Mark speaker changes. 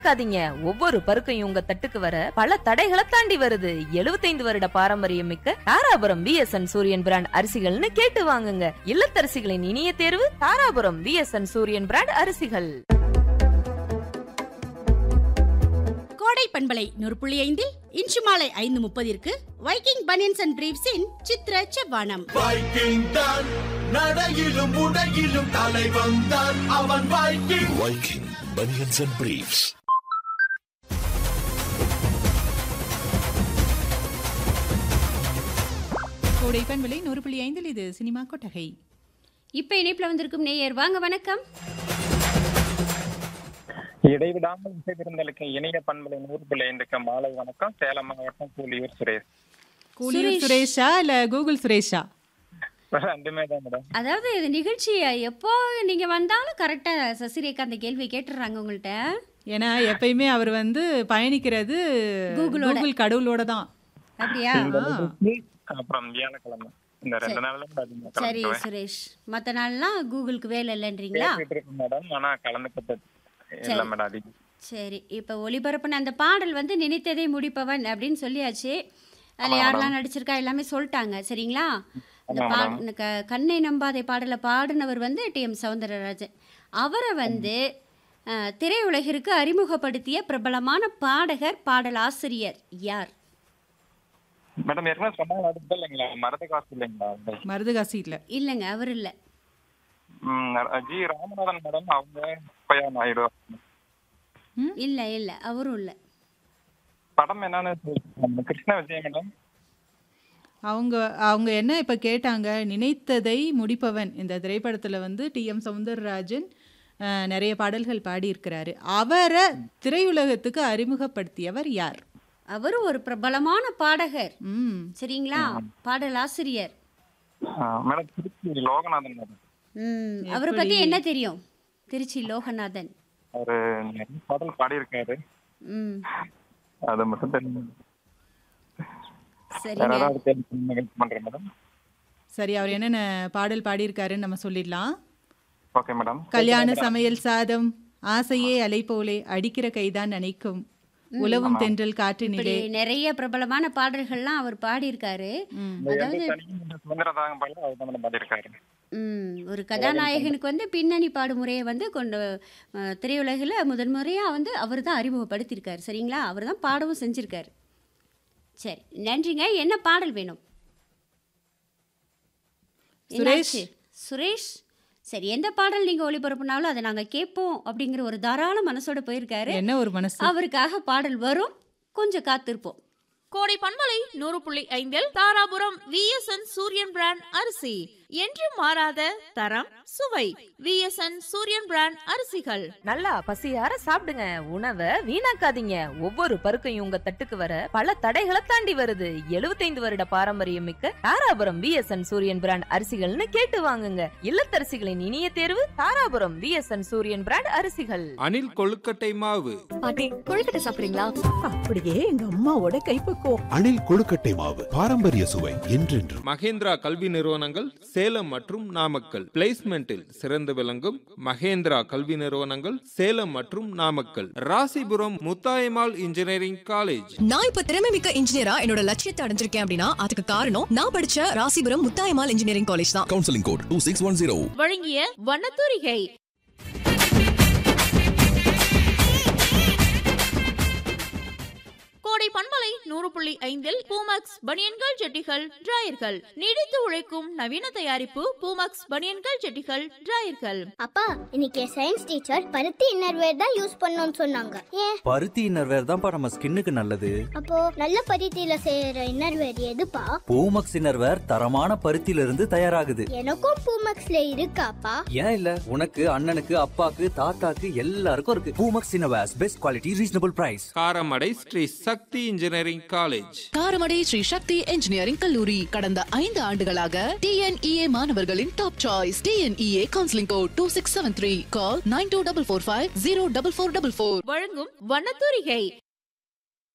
Speaker 1: காதீங்க ஒவ்வொரு பருக்கையும் உங்க தட்டுக்கு வர பல தடைகளை தாண்டி வருது 75 வருட பாரம்பரியம் மிக்க தாராபுரம் விஎஸ்என் சூரியன் பிராண்ட் அரிசிகள்னு கேட்டு வாங்குங்க இல்லத்தரசிகளின் இனிய தேர்வு தாராபுரம் விஎஸ்என் சூரியன் பிராண்ட் அரிசிகள்
Speaker 2: கோடை பண்பலை நூறு புள்ளி ஐந்தில் இன்று மாலை ஐந்து முப்பதிற்கு வைக்கிங் பனியன்ஸ் அண்ட் பிரீவ்ஸின் சித்ர செவ்வானம்
Speaker 3: வைக்கிங் தான் நடையிலும் உடையிலும் தலைவன் தான் அவன் Viking
Speaker 4: Viking Bunions and Briefs.
Speaker 5: கோடை பண்பலை நூறு புள்ளி ஐந்தில் இது சினிமா கொட்டகை
Speaker 2: இப்ப இணைப்புல வந்திருக்கும் நேயர் வாங்க வணக்கம்
Speaker 6: இடைவிடாமல் இசைவிருந்தலுக்கு இணைய பண்பலை நூறு பிள்ளை ஐந்துக்கு மாலை வணக்கம் சேலம் மாவட்டம் கூலியூர் சுரேஷ்
Speaker 5: கூலியூர் சுரேஷா இல்ல கூகுள் சுரேஷா
Speaker 6: ரெண்டுமே தான் மேடம்
Speaker 2: அதாவது இது நிகழ்ச்சி எப்போ நீங்க வந்தாலும் கரெக்டா சசிரேகா அந்த கேள்வி கேட்டுறாங்க உங்கள்ட்ட
Speaker 5: ஏன்னா எப்பயுமே அவர் வந்து பயணிக்கிறது
Speaker 2: கூகுளோட.
Speaker 5: கூகுள் கடவுளோட தான்
Speaker 2: அப்படியா
Speaker 6: அப்புறம் வியாழக்கிழமை இந்த ரெண்டு நாள்ல தான் அதிகமா
Speaker 2: சரி
Speaker 6: கலந்துக்குவேன்
Speaker 2: சுரேஷ் மத்த நாள்லாம் கூகுளுக்கு வேலை இல்லைன்றீங்களா
Speaker 6: பேசிட்டு இருக்கேன் மேடம் ஆனா கலந்துக்கிட்டது இல்ல மேடம் அதிகம்
Speaker 2: சரி இப்போ ஒளிபரப்புன அந்த பாடல் வந்து நினைத்ததை முடிப்பவன் அப்படின்னு சொல்லியாச்சு அதில் யாரெல்லாம் நடிச்சிருக்கா எல்லாமே சொல்லிட்டாங்க சரிங்களா இந்த பா இந்த க கண்ணை நம்பாதை பாடலை பாடினவர் வந்து டி எம் சவுந்தரராஜன் அவரை வந்து அஹ், திரையுலகிற்கு அறிமுகப்படுத்திய பிரபலமான பாடகர் பாடல் ஆசிரியர் யார்
Speaker 6: மேடம் ஏற்கனவே சொன்னாங்க அடுத்து இல்லைங்களா மரத காசு இல்லைங்களா அந்த,
Speaker 5: மருதுகாசி இல்ல
Speaker 2: இல்லைங்க அவர் இல்லை
Speaker 6: ம், ஜி ராமநாதன் மேடம் அவங்க பையன் ஆயிடுவாங்க
Speaker 2: இல்லை இல்லை அவரும் இல்லை
Speaker 6: படம் என்னன்னு சொல்லுங்க. கிருஷ்ண விஜய் மேடம்
Speaker 5: அவங்க அவங்க என்ன இப்ப கேட்டாங்க நினைத்ததை முடிப்பவன் இந்த திரைப்படத்துல வந்து டி எம் சவுந்தரராஜன் அஹ், நிறைய பாடல்கள் பாடியிருக்கிறாரு அவரை திரையுலகத்துக்கு அறிமுகப்படுத்தியவர் யார்
Speaker 2: அவரும் ஒரு பிரபலமான பாடகர்
Speaker 5: ம்
Speaker 2: சரிங்களா பாடல் ஆசிரியர்
Speaker 6: ஆ, மேடம் திருச்சி லோகநாதன் மேடம்
Speaker 2: ம் அவரை பற்றி என்ன தெரியும் திருச்சி லோகநாதன்
Speaker 6: அவரு நிறைய பாடல் பாடியிருக்காரு
Speaker 2: ம்
Speaker 6: அது மட்டும் தெரியும் வேற
Speaker 2: சரிங்க
Speaker 6: ஏதாவது கேள்வி நிகழ்ச்சி பண்றேன் மேடம்
Speaker 5: சரி அவர் என்னென்ன பாடல் பாடியிருக்காருன்னு நம்ம சொல்லிடலாம்
Speaker 6: ஓகே மேடம்
Speaker 5: கல்யாண சமையல் சாதம் ஆசையே அலை போலே அடிக்கிற கைதான் நினைக்கும் உலவும் தென்றல் காற்றினிலே
Speaker 2: இப்படி நிறைய பிரபலமான பாடல்கள்லாம் அவர் பாடியிருக்காரு அதாவது
Speaker 6: சுதந்திரதாங்க பாடல அவர் தான் மேடம் பாடியிருக்காரு
Speaker 2: ம், ஒரு கதாநாயகனுக்கு வந்து பின்னணி பாடு முறையை வந்து கொண்டு அஹ், திரையுலகில் முதன் முறையாக வந்து அவர் தான் அறிமுகப்படுத்தியிருக்காரு சரிங்களா அவர் தான் பாடவும் செஞ்சிருக்காரு சரி நன்றிங்க என்ன பாடல் வேணும்
Speaker 5: சுரேஷ்.
Speaker 2: என்னாச்சு? சுரேஷ் சரி எந்த பாடல் நீங்கள் ஒளிபரப்புனாலும் அதை நாங்கள் கேட்போம் அப்படிங்கிற ஒரு தாராள மனசோட போயிருக்காரு
Speaker 5: என்ன ஒரு மனசு
Speaker 2: அவருக்காக பாடல் வரும் கொஞ்சம் காத்திருப்போம்
Speaker 7: கோடை பண்பலை நூறு புள்ளி ஐந்தில் தாராபுரம் விஎஸ்என் சூரியன் பிராண்ட் அரிசி என்று மாறாத தரம் சுவை விஎஸ்என் சூரியன் பிராண்ட் அரிசிகள்
Speaker 1: நல்லா பசியார சாப்பிடுங்க உணவை வீணாக்காதீங்க ஒவ்வொரு பருக்கையும் உங்க தட்டுக்கு வர பல தடைகளை தாண்டி வருது 75 வருட பாரம்பரியம் மிக்க தாராபுரம் விஎஸ்என் சூரியன் பிராண்ட் அரிசிகள்னு கேட்டு வாங்குங்க இல்லத்தரசிகளின் இனிய தேர்வு தாராபுரம் விஎஸ்என் சூரியன் பிராண்ட் அரிசிகள்
Speaker 8: அணில் கொழுக்கட்டை மாவு
Speaker 9: பாட்டி கொழுக்கட்டை சாப்பிடுறீங்களா
Speaker 10: அப்படியே எங்க அம்மாவோட கைப்பக்குவம்
Speaker 4: அணில் கொழுக்கட்டை மாவு பாரம்பரிய சுவை என்றென்றும்
Speaker 8: மகேந்திரா கல்வி நிறுவனங்கள் சேலம் மற்றும் நாமக்கல் பிளேஸ்மெண்டில் சிறந்து விளங்கும் மகேந்திரா கல்வி நிறுவனங்கள் சேலம் மற்றும் நாமக்கல் ராசிபுரம் முத்தாயம்மாள் இன்ஜினியரிங் காலேஜ்
Speaker 9: நான் இப்ப திறமை மிக்க இன்ஜினியரா என்னோட லட்சியத்தை அடைஞ்சிருக்கேன் அப்படின்னா அதுக்கு காரணம் நான் படிச்ச ராசிபுரம் முத்தாயம்மாள் இன்ஜினியரிங் காலேஜ் தான்
Speaker 4: counselling code two six one zero
Speaker 7: வழங்கிய வண்ணத்தூரிகை கோடை பண்பலை நூறு புள்ளி ஐந்தில் பூமக்ஸ் பனியன்கள் ஜெட்டிகள் டிராயர்கள் நீடித்து உழைக்கும் நவீன தயாரிப்பு பூமக்ஸ் பனியன்கள் ஜெட்டிகள் டிராயர்கள்
Speaker 11: அப்பா இன்னைக்கு சயின்ஸ் டீச்சர் பருத்தி இன்னர்வேர் தான் யூஸ் பண்ணணும்னு சொன்னாங்க ஏன்
Speaker 12: பருத்தி இன்னர்வேர் தான்ப்பா நம்ம ஸ்கின்னுக்கு நல்லது
Speaker 11: அப்போ நல்ல பருத்தியில செய்யற இன்னர்வேர் எதுப்பா
Speaker 12: பூமக்ஸ் இன்னர்வேர் தரமான பருத்தியில இருந்து தயாராகுது
Speaker 11: எனக்கும் பூமக்ஸ்ல இருக்காப்பா
Speaker 12: ஏன் இல்ல உனக்கு அண்ணனுக்கு அப்பாக்கு தாத்தாக்கு எல்லாருக்கும் இருக்கு Poomex innerwears best quality reasonable price
Speaker 8: Karamadai Sri Sakthi engineering college
Speaker 9: Karamadai Sri Sakthi engineering கல்லூரி கடந்த ஐந்து ஆண்டுகளாக டிஎன்இஏ மாணவர்களின் top choice TNEA counselling code two six seven three call nine two double four five zero double four double four
Speaker 7: வழங்கும் வண்ணத்தூரிகை